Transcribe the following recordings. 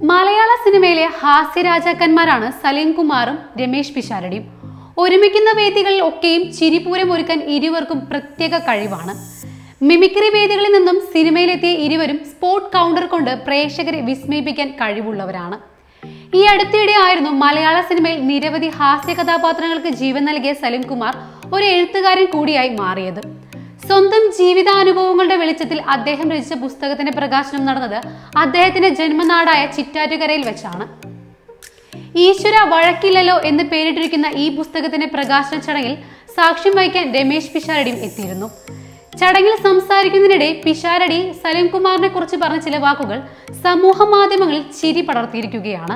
മലയാള സിനിമയിലെ ഹാസ്യരാജാക്കന്മാരാണ് സലീം കുമാറും രമേശ് പിഷാരടിയും ഒരുമിക്കുന്ന വേദികളിൽ ഒക്കെയും ചിരിപൂരം ഒരുക്കാൻ ഇരുവർക്കും പ്രത്യേക കഴിവാണ് മിമിക്രി വേദികളിൽ നിന്നും സിനിമയിലെത്തിയ ഇരുവരും സ്പോട്ട് കൗണ്ടർ കൊണ്ട് പ്രേക്ഷകരെ വിസ്മയിപ്പിക്കാൻ കഴിവുള്ളവരാണ് ഈ അടുത്തിടെ ആയിരുന്നു മലയാള സിനിമയിൽ നിരവധി ഹാസ്യ കഥാപാത്രങ്ങൾക്ക് ജീവൻ നൽകിയ സലീം കുമാർ ഒരു എഴുത്തുകാരൻ കൂടിയായി മാറിയത് സ്വന്തം ജീവിതാനുഭവങ്ങളുടെ വെളിച്ചത്തിൽ അദ്ദേഹം രചിച്ച പുസ്തകത്തിന്റെ പ്രകാശനം നടന്നത് അദ്ദേഹത്തിന്റെ ജന്മനാടായ ചിറ്റാറ്റുകരയിൽ വെച്ചാണ് ഈശ്വര വഴക്കില്ലല്ലോ എന്ന് പേരിട്ടിരിക്കുന്ന ഈ പുസ്തകത്തിന്റെ പ്രകാശന ചടങ്ങിൽ സാക്ഷ്യം വഹിക്കാൻ രമേശ് പിഷാരടിയും എത്തിയിരുന്നു ചടങ്ങിൽ സംസാരിക്കുന്നതിനിടെ പിഷാരടി സലീം കുമാറിനെ കുറിച്ച് പറഞ്ഞ ചില വാക്കുകൾ സമൂഹ മാധ്യമങ്ങളിൽ ചിരി പടർത്തിയിരിക്കുകയാണ്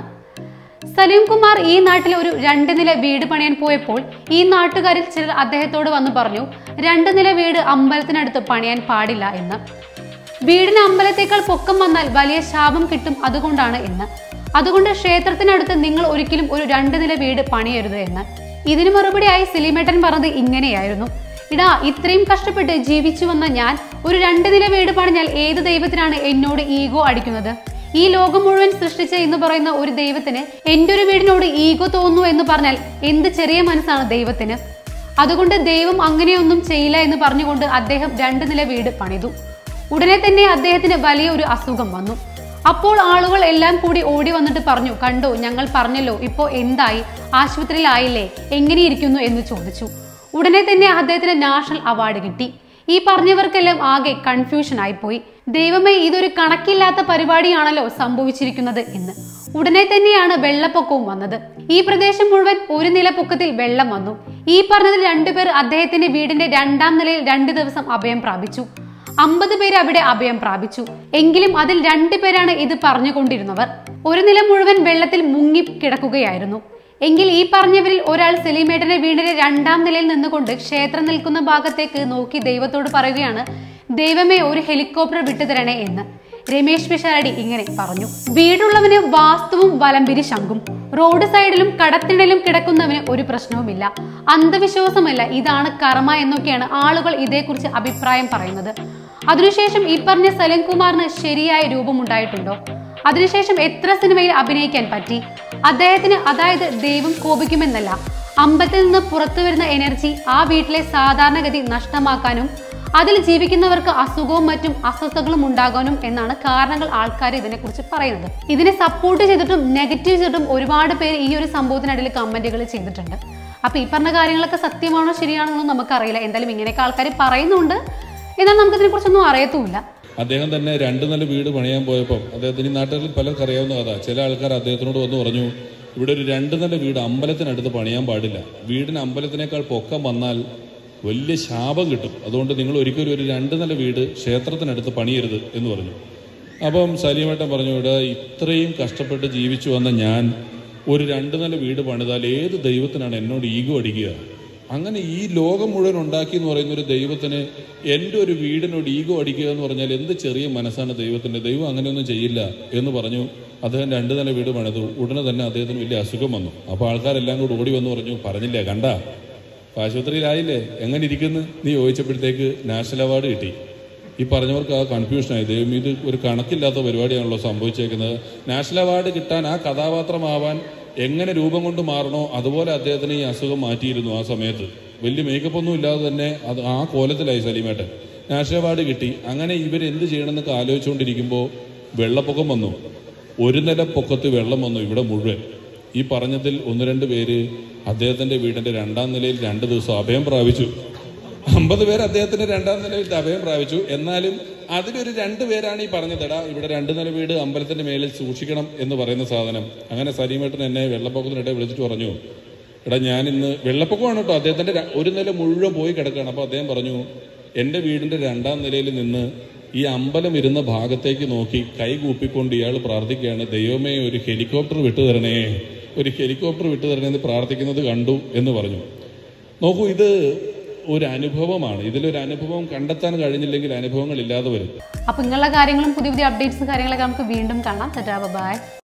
സലീം കുമാർ ഈ നാട്ടിൽ ഒരു രണ്ട് നില വീട് പണിയാൻ പോയപ്പോൾ ഈ നാട്ടുകാരിൽ ചിലർ അദ്ദേഹത്തോട് വന്നു പറഞ്ഞു രണ്ട് നില വീട് അമ്പലത്തിനടുത്ത് പണിയാൻ പാടില്ല എന്ന് വീടിന് അമ്പലത്തേക്കാൾ പൊക്കം വന്നാൽ വലിയ ശാപം കിട്ടും അതുകൊണ്ടാണ് എന്ന് അതുകൊണ്ട് ക്ഷേത്രത്തിനടുത്ത് നിങ്ങൾ ഒരിക്കലും ഒരു രണ്ട് നില വീട് പണിയരുത് എന്ന് ഇതിനു മറുപടിയായി സിലിമേട്ടൻ പറഞ്ഞത് ഇങ്ങനെയായിരുന്നു ഇടാ ഇത്രയും കഷ്ടപ്പെട്ട് ജീവിച്ചു വന്ന ഞാൻ ഒരു രണ്ട് നില വീട് പണിഞ്ഞാൽ ഏത് ദൈവത്തിനാണ് എന്നോട് ഈഗോ അടിക്കുന്നത് ഈ ലോകം മുഴുവൻ സൃഷ്ടിച്ച എന്ന് പറയുന്ന ഒരു ദൈവത്തിന് എൻ്റെ ഒരു വീടിനോട് ഈഗോ തോന്നുന്നു എന്ന് പറഞ്ഞാൽ എന്ത് ചെറിയ മനസ്സാണ് ദൈവത്തിന് അതുകൊണ്ട് ദൈവം അങ്ങനെയൊന്നും ചെയ്യില്ല എന്ന് പറഞ്ഞുകൊണ്ട് അദ്ദേഹം രണ്ട് നില വീട് പണിതു ഉടനെ തന്നെ അദ്ദേഹത്തിന് വലിയ ഒരു അസുഖം വന്നു അപ്പോൾ ആളുകൾ എല്ലാം കൂടി ഓടി വന്നിട്ട് പറഞ്ഞു കണ്ടോ ഞങ്ങൾ പറഞ്ഞല്ലോ ഇപ്പോ എന്തായി ആശുപത്രിയിലായില്ലേ എങ്ങനെയിരിക്കുന്നു എന്ന് ചോദിച്ചു ഉടനെ തന്നെ അദ്ദേഹത്തിന് നാഷണൽ അവാർഡ് കിട്ടി ഈ പറഞ്ഞവർക്കെല്ലാം ആകെ കൺഫ്യൂഷൻ ആയിപ്പോയി ദൈവമേ ഇതൊരു കണക്കില്ലാത്ത പരിപാടിയാണല്ലോ സംഭവിച്ചിരിക്കുന്നത് എന്ന് ഉടനെ തന്നെയാണ് വെള്ളപ്പൊക്കവും വന്നത് ഈ പ്രദേശം മുഴുവൻ ഒരു നില പൊക്കത്തിൽ വെള്ളം വന്നു ഈ പറഞ്ഞതിൽ രണ്ടുപേർ അദ്ദേഹത്തിന്റെ വീടിന്റെ രണ്ടാം നിലയിൽ രണ്ടു ദിവസം അഭയം പ്രാപിച്ചു അമ്പത് പേര് അവിടെ അഭയം പ്രാപിച്ചു എങ്കിലും അതിൽ രണ്ടുപേരാണ് ഇത് പറഞ്ഞുകൊണ്ടിരുന്നവർ ഒരു നില മുഴുവൻ വെള്ളത്തിൽ മുങ്ങി കിടക്കുകയായിരുന്നു എങ്കിൽ ഈ പറഞ്ഞവരിൽ ഒരാൾ സലീമേട്ടന്റെ വീടിന്റെ രണ്ടാം നിലയിൽ നിന്നുകൊണ്ട് ക്ഷേത്രം നിൽക്കുന്ന ഭാഗത്തേക്ക് നോക്കി ദൈവത്തോട് പറയുകയാണ് ദൈവമേ ഒരു ഹെലികോപ്റ്റർ വിട്ടുതരണേ എന്ന് രമേശ് പിഷാരടി ഇങ്ങനെ പറഞ്ഞു വീടുള്ളവന് വാസ്തുവും വലംപിരി ശങ്കും റോഡ് സൈഡിലും കടത്തിടലും കിടക്കുന്നവന് ഒരു പ്രശ്നവുമില്ല അന്ധവിശ്വാസമല്ല ഇതാണ് കർമ്മ എന്നൊക്കെയാണ് ആളുകൾ ഇതേക്കുറിച്ച് അഭിപ്രായം പറയുന്നത് അതിനുശേഷം ഈ പറഞ്ഞ സലീം കുമാറിന് ശരിയായ രൂപമുണ്ടായിട്ടുണ്ടോ അതിനുശേഷം എത്ര സിനിമയിൽ അഭിനയിക്കാൻ പറ്റി അദ്ദേഹത്തിന് അതായത് ദൈവം കോപിക്കുമെന്നല്ല അമ്പലത്തിൽ നിന്ന് പുറത്തു വരുന്ന എനർജി ആ വീട്ടിലെ സാധാരണഗതി നഷ്ടമാക്കാനും അതിൽ ജീവിക്കുന്നവർക്ക് അസുഖവും മറ്റും അസ്വസ്ഥതകളും ഉണ്ടാകാനും എന്നാണ് കാരണങ്ങൾ ആൾക്കാർ ഇതിനെക്കുറിച്ച് പറയുന്നത് ഇതിനെ സപ്പോർട്ട് ചെയ്തിട്ടും നെഗറ്റീവ് ചെയ്തിട്ടും ഒരുപാട് പേര് ഈ ഒരു സംഭവത്തിനിടയിൽ കമന്റുകൾ ചെയ്തിട്ടുണ്ട് അപ്പൊ ഈ പറഞ്ഞ കാര്യങ്ങളൊക്കെ സത്യമാണോ ശരിയാണോ എന്നൊന്നും നമുക്കറിയില്ല എന്തായാലും ഇങ്ങനെയൊക്കെ ആൾക്കാർ പറയുന്നുണ്ട് എന്നാൽ നമുക്കിതിനെ കുറിച്ചൊന്നും അറിയത്തുമില്ല അദ്ദേഹം തന്നെ രണ്ട് നില വീട് പണിയാൻ പോയപ്പം അദ്ദേഹത്തിന് ഈ നാട്ടുകളിൽ പലർക്കും അറിയാവുന്ന കഥ ചില ആൾക്കാർ അദ്ദേഹത്തിനോട് വന്ന് പറഞ്ഞു ഇവിടെ ഒരു രണ്ട് നില വീട് അമ്പലത്തിനടുത്ത് പണിയാൻ പാടില്ല വീടിന് അമ്പലത്തിനേക്കാൾ പൊക്കം വന്നാൽ വലിയ ശാപം കിട്ടും അതുകൊണ്ട് നിങ്ങൾ ഒരിക്കലും ഒരു രണ്ട് നില വീട് ക്ഷേത്രത്തിനടുത്ത് പണിയരുത് എന്ന് പറഞ്ഞു അപ്പം സലീമേട്ടൻ പറഞ്ഞു ഇവിടെ ഇത്രയും കഷ്ടപ്പെട്ട് ജീവിച്ചു വന്ന ഞാൻ ഒരു രണ്ട് നില വീട് പണിതാൽ ഏത് ദൈവത്തിനാണ് എന്നോട് ഈഗോ അടിക്കുക അങ്ങനെ ഈ ലോകം മുഴുവൻ ഉണ്ടാക്കി എന്ന് പറയുന്ന ഒരു ദൈവത്തിന് എൻ്റെ ഒരു വീടിനോട് ഈഗോ അടിക്കുക എന്ന് പറഞ്ഞാൽ എന്ത് ചെറിയ മനസ്സാണ് ദൈവത്തിൻ്റെ ദൈവം അങ്ങനെയൊന്നും ചെയ്യില്ല എന്ന് പറഞ്ഞു അദ്ദേഹം രണ്ട് നില വീട് പണിതു ഉടനെ തന്നെ അദ്ദേഹത്തിന് വലിയ അസുഖം വന്നു അപ്പോൾ ആൾക്കാരെല്ലാം കൂടി ഓടി വന്ന് പറഞ്ഞു പറഞ്ഞില്ലേ കണ്ട ആശുപത്രിയിലായില്ലേ എങ്ങനെ ഇരിക്കുന്നു നീ ചോദിച്ചപ്പോഴത്തേക്ക് നാഷണൽ അവാർഡ് കിട്ടി ഈ പറഞ്ഞവർക്ക് ആ കൺഫ്യൂഷനായി ദൈവം ഇത് ഒരു കണക്കില്ലാത്ത പരിപാടിയാണല്ലോ സംഭവിച്ചേക്കുന്നത് നാഷണൽ അവാർഡ് കിട്ടാൻ ആ കഥാപാത്രമാവാൻ എങ്ങനെ രൂപം കൊണ്ട് മാറണോ അതുപോലെ അദ്ദേഹത്തിന് ഈ അസുഖം മാറ്റിയിരുന്നു ആ സമയത്ത് വലിയ മേക്കപ്പ് ഒന്നും ഇല്ലാതെ തന്നെ അത് ആ കോലത്തിലായി സലീമേട്ടൻ നാഷണൽ അവാർഡ് കിട്ടി അങ്ങനെ ഇവർ എന്ത് ചെയ്യണമെന്നൊക്കെ ആലോചിച്ചുകൊണ്ടിരിക്കുമ്പോൾ വെള്ളപ്പൊക്കം വന്നു ഒരു നില പൊക്കത്ത് വെള്ളം വന്നു ഇവിടെ മുഴുവൻ ഈ പറഞ്ഞതിൽ ഒന്ന് രണ്ട് പേര് അദ്ദേഹത്തിന്റെ വീടിന്റെ രണ്ടാം നിലയിൽ രണ്ട് ദിവസം അഭയം പ്രാപിച്ചു അമ്പത് പേര് അദ്ദേഹത്തിന്റെ രണ്ടാം നിലയിൽ അഭയം പ്രാപിച്ചു എന്നാലും അതിലൊരു രണ്ട് പേരാണ് ഈ പറഞ്ഞത് എടാ ഇവിടെ രണ്ട് നില വീട് അമ്പലത്തിന്റെ മേലിൽ സൂക്ഷിക്കണം എന്ന് പറയുന്ന സാധനം അങ്ങനെ സലീമേട്ടൻ എന്നെ വെള്ളപ്പൊക്കത്തിനിടെ വിളിച്ചിട്ട് പറഞ്ഞു എടാ ഞാൻ ഇന്ന് വെള്ളപ്പൊക്കമാണ് കേട്ടോ അദ്ദേഹത്തിന്റെ ര- ഒരു നില മുഴുവൻ പോയി കിടക്കുകയാണ് അപ്പൊ അദ്ദേഹം പറഞ്ഞു എന്റെ വീടിന്റെ രണ്ടാം നിലയിൽ നിന്ന് ഈ അമ്പലം ഇരുന്ന ഭാഗത്തേക്ക് നോക്കി കൈ കൂപ്പിക്കൊണ്ട് ഇയാൾ പ്രാർത്ഥിക്കുകയാണ് ദൈവമേ ഒരു ഹെലികോപ്റ്റർ വിട്ടുതരണേ ഒരു ഹെലികോപ്റ്റർ വിട്ടുതരണേ എന്ന് പ്രാർത്ഥിക്കുന്നത് കണ്ടു എന്ന് പറഞ്ഞു നോക്കൂ ഇത് ഒരു അനുഭവമാണ് ഇതിലൊരു അനുഭവം കണ്ടെത്താൻ കഴിഞ്ഞില്ലെങ്കിൽ അനുഭവങ്ങൾ ഇല്ലാതെ വരും അപ്പൊ ഇങ്ങനെയുള്ള കാര്യങ്ങളും പുതിയ പുതിയ അപ്ഡേറ്റ്സും കാര്യങ്ങളൊക്കെ നമുക്ക് വീണ്ടും കാണാം ബൈ